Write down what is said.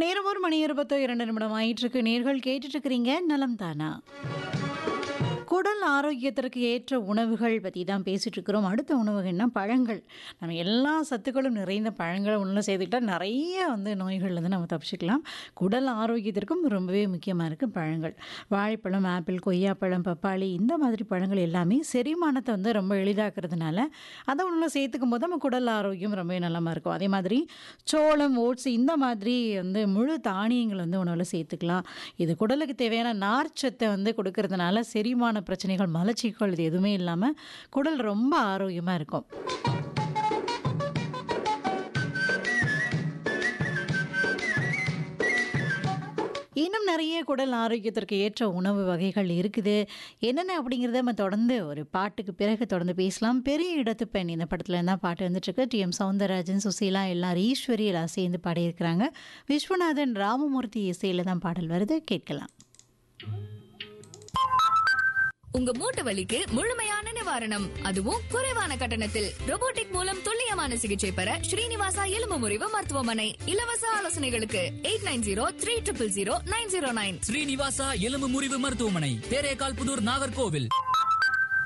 நேரம் ஒரு மணி இருபத்தோ இரண்டு நிமிடம் ஆயிட்டிருக்கு நேர்கள் கேட்டுட்டு இருக்கிறீங்க நலம் தானா குடல் ஆரோக்கியத்திற்கு ஏற்ற உணவுகள் பற்றி தான் பேசிகிட்டு இருக்கிறோம் அடுத்த உணவுகள்னா பழங்கள் நம்ம எல்லா சத்துக்களும் நிறைந்த பழங்களை உள்ள சேர்த்துக்கிட்டால் நிறைய வந்து நோய்கள்லேருந்து நம்ம தப்பிச்சுக்கலாம் குடல் ஆரோக்கியத்திற்கும் ரொம்பவே முக்கியமாக இருக்குது பழங்கள் வாழைப்பழம் ஆப்பிள் கொய்யாப்பழம் பப்பாளி இந்த மாதிரி பழங்கள் எல்லாமே செரிமானத்தை வந்து ரொம்ப எளிதாக்குறதுனால அதை உள்ள சேர்த்துக்கும் போது நம்ம குடல் ஆரோக்கியம் ரொம்பவே நலமாக இருக்கும் அதே மாதிரி சோளம் ஓட்ஸ் இந்த மாதிரி வந்து முழு தானியங்கள் வந்து உணவில் சேர்த்துக்கலாம் இது குடலுக்கு தேவையான நார்ச்சத்தை வந்து கொடுக்கறதுனால செரிமான பிரச்சனைகள் மலச்சிக்கல் இது எதுவுமே இல்லாமல் குடல் ரொம்ப ஆரோக்கியமாக இருக்கும் இன்னும் நிறைய குடல் ஆரோக்கியத்திற்கு ஏற்ற உணவு வகைகள் இருக்குது என்னென்ன அப்படிங்கிறத நம்ம தொடர்ந்து ஒரு பாட்டுக்கு பிறகு தொடர்ந்து பேசலாம் பெரிய இடத்து பெண் இந்த படத்தில் இருந்தால் பாட்டு வந்துட்டுருக்கு டி எம் சவுந்தரராஜன் சுசீலா எல்லாரும் ஈஸ்வரி எல்லாம் சேர்ந்து பாடியிருக்கிறாங்க விஸ்வநாதன் ராமமூர்த்தி இசையில் தான் பாடல் வருது கேட்கலாம் உங்க மூட்டு வலிக்கு முழுமையான நிவாரணம் அதுவும் குறைவான கட்டணத்தில் robotic மூலம் துல்லியமான சிகிச்சை பெற ஸ்ரீனிவாசா எலும்பு முறிவு மருத்துவமனை இலவச ஆலோசனைகளுக்கு eight nine zero three triple zero nine zero nine Srinivasa எலும்பு முறிவு மருத்துவமனை தேரேகால் புதூர் நாகர்கோவில்